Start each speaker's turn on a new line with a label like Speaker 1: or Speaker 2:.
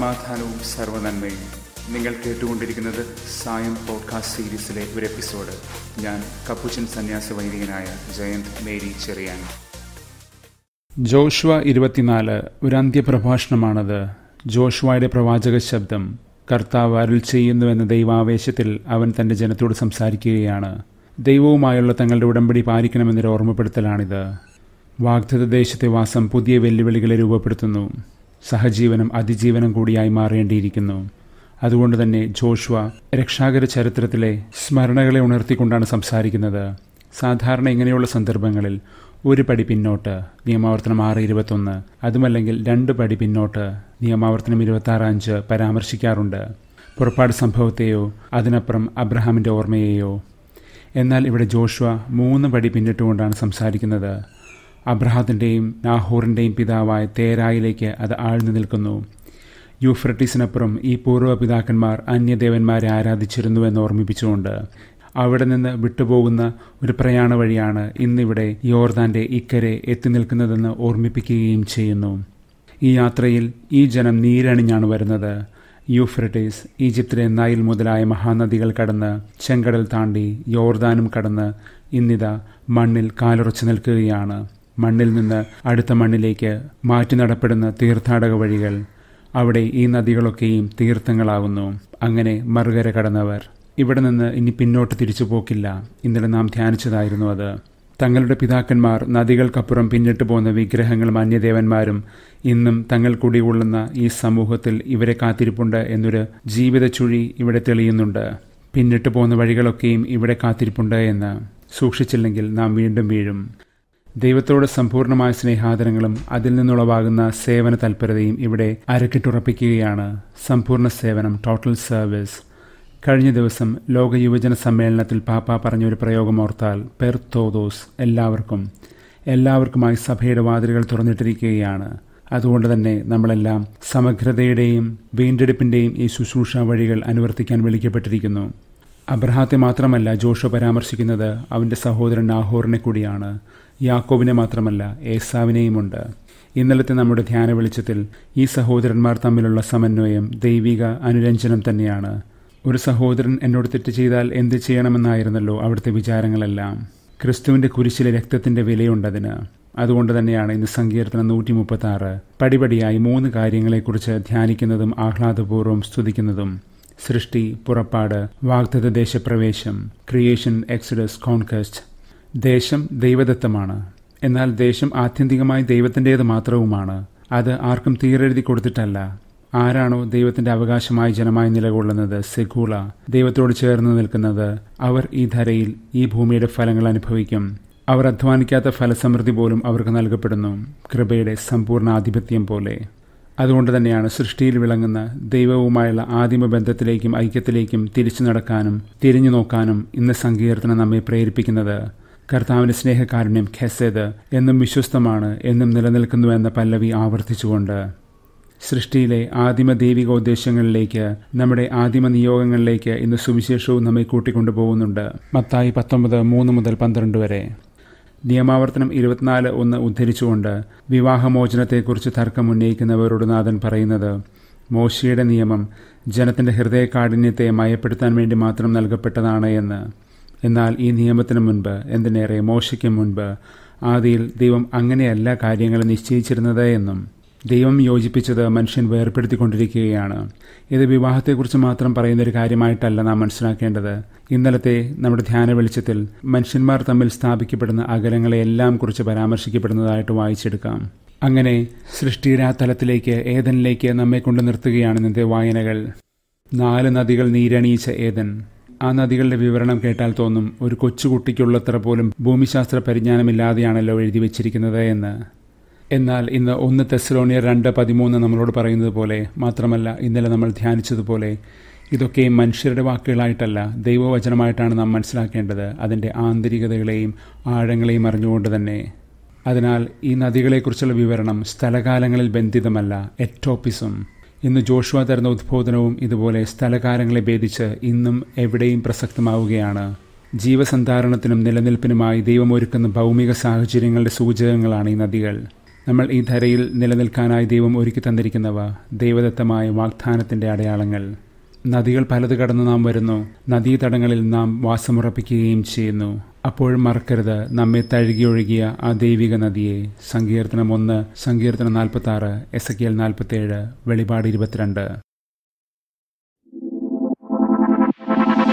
Speaker 1: സമാധാനവും സർവ്വനന്മയും നിങ്ങൾ കേട്ടുകൊണ്ടിരിക്കുന്നത് സായം പോഡ്കാസ്റ്റ് സീരീസിലെ ഒരു എപ്പിസോഡ് ഞാൻ കപ്പുച്ചൻ സന്യാസ വൈദികനായ ജയന്ത് മേരി ചെറിയാൻ ജോഷ്വ ഇരുപത്തിനാല് ഒരു അന്ത്യപ്രഭാഷണമാണത് ജോഷ്വായുടെ പ്രവാചക ശബ്ദം കർത്താവ് അരുൾ ചെയ്യുന്നുവെന്ന ദൈവാവേശത്തിൽ അവൻ തന്റെ ജനത്തോട് സംസാരിക്കുകയാണ് ദൈവവുമായുള്ള തങ്ങളുടെ ഉടമ്പടി പാലിക്കണമെന്നൊരു ഓർമ്മപ്പെടുത്തലാണിത് വാഗ്ദത്ത ദേശത്തെ വാസം പുതിയ വെല്ലുവിളികളെ രൂപപ്പെടുത്തുന്നു സഹജീവനം അതിജീവനം കൂടിയായി മാറേണ്ടിയിരിക്കുന്നു അതുകൊണ്ട് തന്നെ ജോഷ്വ രക്ഷാകര ചരിത്രത്തിലെ സ്മരണകളെ ഉണർത്തിക്കൊണ്ടാണ് സംസാരിക്കുന്നത് സാധാരണ ഇങ്ങനെയുള്ള സന്ദർഭങ്ങളിൽ ഒരു പടി പിന്നോട്ട് നിയമാവർത്തനം ആറ് ഇരുപത്തൊന്ന് അതുമല്ലെങ്കിൽ രണ്ട് പടി പിന്നോട്ട് നിയമാവർത്തനം ഇരുപത്തി ആറ് അഞ്ച് പരാമർശിക്കാറുണ്ട് പുറപ്പാട് സംഭവത്തെയോ അതിനപ്പുറം അബ്രഹാമിൻ്റെ ഓർമ്മയെയോ എന്നാൽ ഇവിടെ ജോഷ്വ മൂന്ന് പടി പിന്നിട്ടുകൊണ്ടാണ് സംസാരിക്കുന്നത് അബ്രഹാത്തിൻ്റെയും നാഹൂറിൻ്റെയും പിതാവായ തേരായിലേക്ക് അത് ആഴ്ന്നു നിൽക്കുന്നു യൂഫ്രട്ടീസിനപ്പുറം ഈ പൂർവ്വ പിതാക്കന്മാർ അന്യദേവന്മാരെ ആരാധിച്ചിരുന്നുവെന്ന് ഓർമ്മിപ്പിച്ചുകൊണ്ട് അവിടെ നിന്ന് വിട്ടുപോകുന്ന ഒരു പ്രയാണ വഴിയാണ് ഇന്നിവിടെ യോർദാന്റെ ഇക്കരെ എത്തി നിൽക്കുന്നതെന്ന് ഓർമ്മിപ്പിക്കുകയും ചെയ്യുന്നു ഈ യാത്രയിൽ ഈ ജനം നീരണിഞ്ഞാണ് വരുന്നത് യൂഫ്രട്ടീസ് ഈജിപ്തിലെ നൈൽ മുതലായ മഹാനദികൾ കടന്ന് ചെങ്കടൽ താണ്ടി യോർദാനും കടന്ന് ഇന്നിതാ മണ്ണിൽ കാലുറച്ചു നിൽക്കുകയാണ് മണ്ണിൽ നിന്ന് അടുത്ത മണ്ണിലേക്ക് മാറ്റി നടപ്പെടുന്ന തീർത്ഥാടക വഴികൾ അവിടെ ഈ നദികളൊക്കെയും തീർത്ഥങ്ങളാവുന്നു അങ്ങനെ മറുകര കടന്നവർ ഇവിടെ നിന്ന് ഇനി പിന്നോട്ട് തിരിച്ചു പോക്കില്ല ഇന്നലെ നാം ധ്യാനിച്ചതായിരുന്നു അത് തങ്ങളുടെ പിതാക്കന്മാർ നദികൾക്കപ്പുറം പിന്നിട്ട് പോകുന്ന വിഗ്രഹങ്ങളും അന്യദേവന്മാരും ഇന്നും തങ്ങൾ കുടികൊള്ളുന്ന ഈ സമൂഹത്തിൽ ഇവരെ കാത്തിരിപ്പുണ്ട് എന്നൊരു ജീവിത ചുഴി ഇവിടെ തെളിയുന്നുണ്ട് പിന്നിട്ട് പോകുന്ന വഴികളൊക്കെയും ഇവിടെ കാത്തിരിപ്പുണ്ട് എന്ന് സൂക്ഷിച്ചില്ലെങ്കിൽ നാം വീണ്ടും വീഴും ദൈവത്തോട് സമ്പൂർണമായ സ്നേഹാദരങ്ങളും അതിൽ നിന്നുളവാകുന്ന സേവന തൽപരതയും ഇവിടെ അരക്കിട്ടുറപ്പിക്കുകയാണ് സമ്പൂർണ്ണ സേവനം ടോട്ടൽ സർവീസ് കഴിഞ്ഞ ദിവസം ലോക യുവജന സമ്മേളനത്തിൽ പാപ്പ പറഞ്ഞൊരു പ്രയോഗം ഓർത്താൽ പെർ തോദോസ് എല്ലാവർക്കും എല്ലാവർക്കുമായി സഭയുടെ വാതിലുകൾ തുറന്നിട്ടിരിക്കുകയാണ് അതുകൊണ്ട് തന്നെ നമ്മളെല്ലാം സമഗ്രതയുടെയും വീണ്ടെടുപ്പിന്റെയും ഈ ശുശ്രൂഷ വഴികൾ അനുവർത്തിക്കാൻ വിളിക്കപ്പെട്ടിരിക്കുന്നു അബ്രഹാത്തെ മാത്രമല്ല ജോഷോ പരാമർശിക്കുന്നത് അവന്റെ സഹോദരൻ നാഹോറിനെ കൂടിയാണ് യാക്കോബിനെ മാത്രമല്ല ഏസാവിനെയുമുണ്ട് ഇന്നലത്തെ നമ്മുടെ ധ്യാന വെളിച്ചത്തിൽ ഈ സഹോദരന്മാർ തമ്മിലുള്ള സമന്വയം ദൈവിക അനുരഞ്ജനം തന്നെയാണ് ഒരു സഹോദരൻ എന്നോട് തെറ്റ് ചെയ്താൽ എന്ത് ചെയ്യണമെന്നായിരുന്നല്ലോ അവിടുത്തെ വിചാരങ്ങളെല്ലാം ക്രിസ്തുവിന്റെ കുരിശിലെ രക്തത്തിന്റെ വിലയുണ്ടതിന് അതുകൊണ്ട് തന്നെയാണ് ഇന്ന് സങ്കീർത്തനം നൂറ്റി മുപ്പത്തി ആറ് പടിപടിയായി മൂന്ന് കാര്യങ്ങളെക്കുറിച്ച് ധ്യാനിക്കുന്നതും ആഹ്ലാദപൂർവ്വം സ്തുതിക്കുന്നതും സൃഷ്ടി പുറപ്പാട് വാഗ്ദത്ത ദേശപ്രവേശം ക്രിയേഷൻ എക്സഡസ് കോൺകസ്റ്റ് ദേശം ദൈവദത്തമാണ് എന്നാൽ ദേശം ആത്യന്തികമായി ദൈവത്തിൻ്റേത് മാത്രവുമാണ് അത് ആർക്കും തീരെഴുതി കൊടുത്തിട്ടല്ല ആരാണോ ദൈവത്തിന്റെ അവകാശമായി ജനമായി നിലകൊള്ളുന്നത് സെഗൂള ദൈവത്തോട് ചേർന്ന് നിൽക്കുന്നത് അവർ ഈ ധരയിൽ ഈ ഭൂമിയുടെ ഫലങ്ങൾ അനുഭവിക്കും അവർ അധ്വാനിക്കാത്ത ഫലസമൃദ്ധി പോലും അവർക്ക് നൽകപ്പെടുന്നു കൃപയുടെ സമ്പൂർണ്ണ ആധിപത്യം പോലെ അതുകൊണ്ട് തന്നെയാണ് സൃഷ്ടിയിൽ വിളങ്ങുന്ന ദൈവവുമായുള്ള ആദിമ ബന്ധത്തിലേക്കും ഐക്യത്തിലേക്കും തിരിച്ചു നടക്കാനും തിരിഞ്ഞു നോക്കാനും ഇന്ന് സങ്കീർത്തനം നമ്മെ പ്രേരിപ്പിക്കുന്നത് കർത്താവിന്റെ സ്നേഹകാരുണ്യം ഖെസേത് എന്നും വിശ്വസ്തമാണ് എന്നും നിലനിൽക്കുന്നു എന്ന പല്ലവി ആവർത്തിച്ചുകൊണ്ട് സൃഷ്ടിയിലെ ആദിമ ദൈവികോദ്ദേശങ്ങളിലേക്ക് നമ്മുടെ ആദിമ നിയോഗങ്ങളിലേക്ക് ഇന്ന് സുവിശേഷവും നമ്മെ കൂട്ടിക്കൊണ്ടുപോകുന്നുണ്ട് മത്തായി പത്തൊമ്പത് മൂന്ന് മുതൽ പന്ത്രണ്ട് വരെ നിയമാവർത്തനം ഇരുപത്തിനാല് ഒന്ന് ഉദ്ധരിച്ചുകൊണ്ട് വിവാഹമോചനത്തെക്കുറിച്ച് തർക്കം ഉന്നയിക്കുന്നവരോട് നാഥൻ പറയുന്നത് മോശയുടെ നിയമം ജനത്തിന്റെ ഹൃദയകാഠിന്യത്തെ മയപ്പെടുത്താൻ വേണ്ടി മാത്രം നൽകപ്പെട്ടതാണ് എന്ന് എന്നാൽ ഈ നിയമത്തിന് മുൻപ് എന്തിനേറെ മോശയ്ക്ക് മുൻപ് ആദിയിൽ ദൈവം അങ്ങനെയല്ല കാര്യങ്ങൾ നിശ്ചയിച്ചിരുന്നത് എന്നും ദൈവം യോജിപ്പിച്ചത് മനുഷ്യൻ വേർപ്പെടുത്തിക്കൊണ്ടിരിക്കുകയാണ് ഇത് വിവാഹത്തെക്കുറിച്ച് മാത്രം പറയുന്ന ഒരു കാര്യമായിട്ടല്ല നാം മനസ്സിലാക്കേണ്ടത് ഇന്നലത്തെ നമ്മുടെ ധ്യാന വെളിച്ചത്തിൽ മനുഷ്യന്മാർ തമ്മിൽ സ്ഥാപിക്കപ്പെടുന്ന അകലങ്ങളെയെല്ലാം കുറിച്ച് പരാമർശിക്കപ്പെടുന്നതായിട്ട് വായിച്ചെടുക്കാം അങ്ങനെ സൃഷ്ടിയുടെ ആ തലത്തിലേക്ക് ഏതനിലേക്ക് നമ്മെ കൊണ്ട് നിർത്തുകയാണ് ഇന്നത്തെ വായനകൾ നാല് നദികൾ നീരണിയിച്ച ഏതൻ ആ നദികളുടെ വിവരണം കേട്ടാൽ തോന്നും ഒരു കൊച്ചുകുട്ടിക്കുള്ളത്ര പോലും ഭൂമിശാസ്ത്ര പരിജ്ഞാനമില്ലാതെയാണല്ലോ എഴുതി വച്ചിരിക്കുന്നത് എന്ന് എന്നാൽ ഇന്ന് ഒന്ന് തെസ്ലോണിയർ രണ്ട് പതിമൂന്ന് നമ്മളോട് പറയുന്നത് പോലെ മാത്രമല്ല ഇന്നലെ നമ്മൾ ധ്യാനിച്ചതുപോലെ ഇതൊക്കെ മനുഷ്യരുടെ വാക്കുകളായിട്ടല്ല ദൈവവചനമായിട്ടാണ് നാം മനസ്സിലാക്കേണ്ടത് അതിൻ്റെ ആന്തരികതകളെയും ആഴങ്ങളെയും അറിഞ്ഞുകൊണ്ട് തന്നെ അതിനാൽ ഈ നദികളെക്കുറിച്ചുള്ള വിവരണം സ്ഥലകാലങ്ങളിൽ ബന്ധിതമല്ല എറ്റോപ്പിസം ഇന്ന് ജോഷുവ തരുന്ന ഉദ്ബോധനവും ഇതുപോലെ സ്ഥലകാലങ്ങളെ ഭേദിച്ച് ഇന്നും എവിടെയും പ്രസക്തമാവുകയാണ് ജീവസന്ധാരണത്തിനും നിലനിൽപ്പിനുമായി ദൈവമൊരുക്കുന്ന ഭൗമിക സാഹചര്യങ്ങളുടെ സൂചകങ്ങളാണ് ഈ നദികൾ നമ്മൾ ഈ ധരയിൽ നിലനിൽക്കാനായി ദൈവം ഒരുക്കി തന്നിരിക്കുന്നവ ദൈവദത്തമായ വാഗ്ദാനത്തിന്റെ അടയാളങ്ങൾ നദികൾ പലത് കടന്ന് നാം വരുന്നു നദീതടങ്ങളിൽ നാം വാസമുറപ്പിക്കുകയും ചെയ്യുന്നു അപ്പോഴും മറക്കരുത് നമ്മെ തഴുകിയൊഴുകിയ ആ ദൈവിക നദിയെ സങ്കീർത്തനം ഒന്ന് സങ്കീർത്തനം നാൽപ്പത്തി ആറ് എസ് കെ എൽ നാൽപ്പത്തി ഏഴ് വെളിപാട് ഇരുപത്തിരണ്ട്